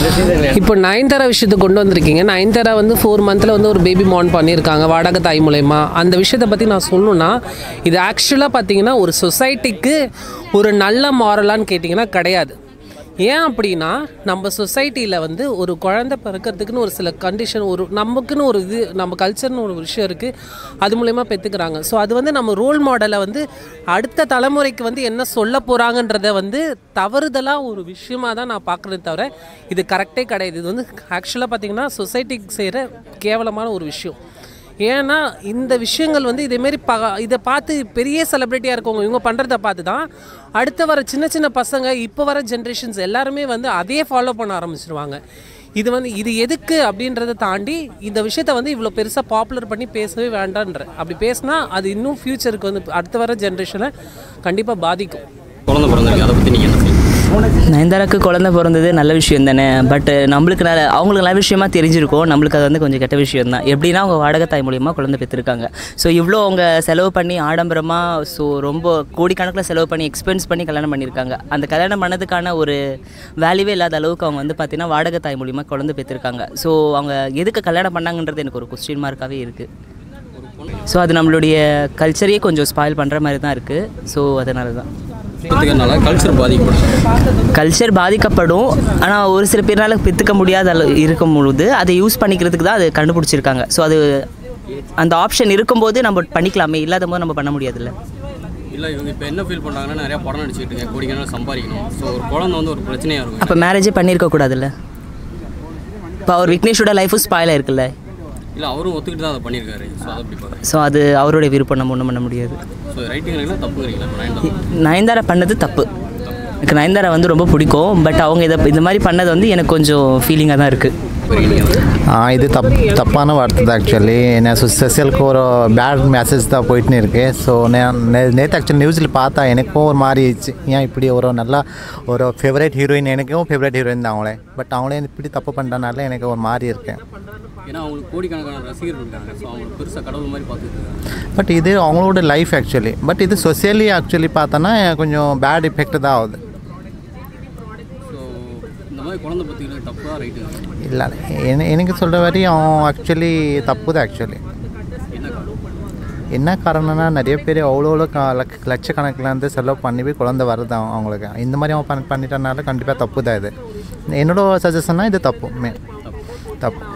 இப்போ நயன்தாரா விஷயத்தை கொண்டு வந்திருக்கீங்க நயன்தாரா வந்து ஃபோர் மந்தில் வந்து ஒரு பேபி மான் பண்ணியிருக்காங்க வாடகை தாய் மூலயமா அந்த விஷயத்தை பற்றி நான் சொல்லணும்னா இது ஆக்சுவலாக பார்த்தீங்கன்னா ஒரு சொசைட்டிக்கு ஒரு நல்ல மாரலான்னு கேட்டிங்கன்னா கிடையாது ஏன் அப்படின்னா நம்ம சொசைட்டியில் வந்து ஒரு குழந்தை பிறக்கிறதுக்குன்னு ஒரு சில கண்டிஷன் ஒரு நமக்குன்னு ஒரு இது நம்ம கல்ச்சர்னு ஒரு விஷயம் இருக்குது அது மூலயமா பெற்றுக்கிறாங்க ஸோ அது வந்து நம்ம ரோல் மாடலை வந்து அடுத்த தலைமுறைக்கு வந்து என்ன சொல்ல போகிறாங்கன்றத வந்து தவறுதலாக ஒரு விஷயமாக தான் நான் பார்க்குறேன் தவிர இது கரெக்டே கிடையாது இது வந்து ஆக்சுவலாக பார்த்தீங்கன்னா சொசைட்டிக்கு செய்கிற கேவலமான ஒரு விஷயம் ஏன்னா இந்த விஷயங்கள் வந்து இதேமாரி ப இதை பார்த்து பெரிய செலிப்ரிட்டியாக இருக்கவங்க இவங்க பண்ணுறத பார்த்து தான் அடுத்து வர சின்ன சின்ன பசங்க இப்போ வர ஜென்ரேஷன்ஸ் எல்லாருமே வந்து அதையே ஃபாலோ பண்ண ஆரம்பிச்சிருவாங்க இது வந்து இது எதுக்கு அப்படின்றத தாண்டி இந்த விஷயத்த வந்து இவ்வளோ பெருசாக பாப்புலர் பண்ணி பேசவே வேண்டான்ற அப்படி பேசினா அது இன்னும் ஃப்யூச்சருக்கு வந்து அடுத்து வர ஜென்ரேஷனை கண்டிப்பாக பாதிக்கும் குழந்தை பிறந்திருக்கு அதை பற்றி நீங்கள் என்ன சொல்லுங்கள் நயன்தாராக்கு குழந்தை பிறந்தது நல்ல விஷயம் தானே பட் நம்மளுக்கு நல்ல அவங்களுக்கு நல்ல விஷயமா தெரிஞ்சிருக்கும் நம்மளுக்கு அது வந்து கொஞ்சம் கெட்ட விஷயம் தான் எப்படின்னா அவங்க வாடகை தாய் மூலியமாக குழந்தை பெற்றிருக்காங்க ஸோ இவ்வளோ அவங்க செலவு பண்ணி ஆடம்பரமாக ஸோ ரொம்ப கோடிக்கணக்கில் செலவு பண்ணி எக்ஸ்பென்ஸ் பண்ணி கல்யாணம் பண்ணியிருக்காங்க அந்த கல்யாணம் பண்ணதுக்கான ஒரு வேல்யூவே இல்லாத அளவுக்கு அவங்க வந்து பார்த்தீங்கன்னா வாடகை தாய் மூலியமாக குழந்தை பெற்றிருக்காங்க ஸோ அவங்க எதுக்கு கல்யாணம் பண்ணாங்கன்றது எனக்கு ஒரு கொஸ்டின் மார்க்காகவே இருக்குது ஸோ அது நம்மளுடைய கல்ச்சரையே கொஞ்சம் ஸ்பாயில் பண்ணுற மாதிரி தான் இருக்குது ஸோ அதனால தான் பெற்றுக்கிறதுனால கல்ச்சர் பாதிக்கப்படும் கல்ச்சர் பாதிக்கப்படும் ஆனால் ஒரு சில பேர்னால பெற்றுக்க முடியாத அளவு இருக்கும் பொழுது அதை யூஸ் பண்ணிக்கிறதுக்கு தான் அது கண்டுபிடிச்சிருக்காங்க ஸோ அது அந்த ஆப்ஷன் இருக்கும்போது நம்ம பண்ணிக்கலாமே இல்லாத போது நம்ம பண்ண முடியாதுல்ல இல்லை இவங்க இப்போ என்ன ஃபீல் பண்ணுறாங்கன்னா நிறையா படம் நடிச்சுட்டு இருக்கேன் கோடிக்கணக்கில் சம்பாதிக்கணும் ஸோ ஒரு குழந்தை வந்து ஒரு பிரச்சனையாக இருக்கும் அப்போ மேரேஜே பண்ணியிருக்க கூடாதுல்ல இப்போ அவர் விக்னேஷோட லைஃபும் ஸ்பாயில் இருக்குல்ல இல்லை அவரும் ஒத்துக்கிட்டு தான் அதை பண்ணியிருக்காரு ஸோ அதை எப்படி பார்க்குறேன் ஸோ அது அவருடைய விருப்பம் நம்ம ஒன்றும் பண்ண முடியாது ஸோ ரைட்டிங்கிறீங்களா தப்புங்கிறீங்களா இப்போ நைன் நயன்தாரா பண்ணது தப்பு எனக்கு நயன்தாரா வந்து ரொம்ப பிடிக்கும் பட் அவங்க இதை இந்த மாதிரி பண்ணது வந்து எனக்கு கொஞ்சம் ஃபீலிங்காக தான் இருக்குது ஆ, இது தப் தப்பான வார்த்தை தான் ஆக்சுவலி நான் சோசியலுக்கு ஒரு பேட் மெசேஜ் தான் போயிட்டுன்னு இருக்கு ஸோ நான் நேற்று ஆக்சுவலி நியூஸில் பார்த்தா எனக்கும் ஒரு மாதிரி இருந்துச்சு ஏன் இப்படி ஒரு நல்லா ஒரு ஃபேவரட் ஹீரோயின் எனக்கும் ஃபேவரட் ஹீரோயின் தான் அவங்களே பட் அவங்களே இப்படி தப்பு பண்ணுறனால எனக்கு ஒரு மாதிரி இருக்கேன் ஏன்னா அவங்களுக்கு கோடிக்கணக்கான ரசிகர்கள் இருக்காங்க ஸோ அவங்களுக்கு பெருசாக கடவுள் மாதிரி பார்த்துட்டு இருக்காங்க பட் இது அவங்களோட லைஃப் ஆக்சுவலி பட் இது சொசியலி ஆக்சுவலி பார்த்தோன்னா கொஞ்சம் பேட் எஃபெக்ட் தான் ஆகுது ஸோ இந்த மாதிரி குழந்தை பற்றிக்கிறது தப்பு தான் ரைட்டுங்க இல்லை என- எனக்கு சொல்கிற வரையும் அவன் ஆக்சுவலி தப்பு தான் ஆக்சுவலி என்ன காரணம் என்ன காரணம்னா நிறைய பேர் அவ்வளோ அவ்வளோ க லட்ச லட்சக்கணக்கில் வந்து செலவு பண்ணி போய் குழந்தை வருது அவன் அவங்களுக்கு இந்த மாதிரி அவன் பண்ண பண்ணிட்டனால கண்டிப்பாக தப்பு தான் இது என்னோட சஜஷன்னா இது தப்பு மே தப்பு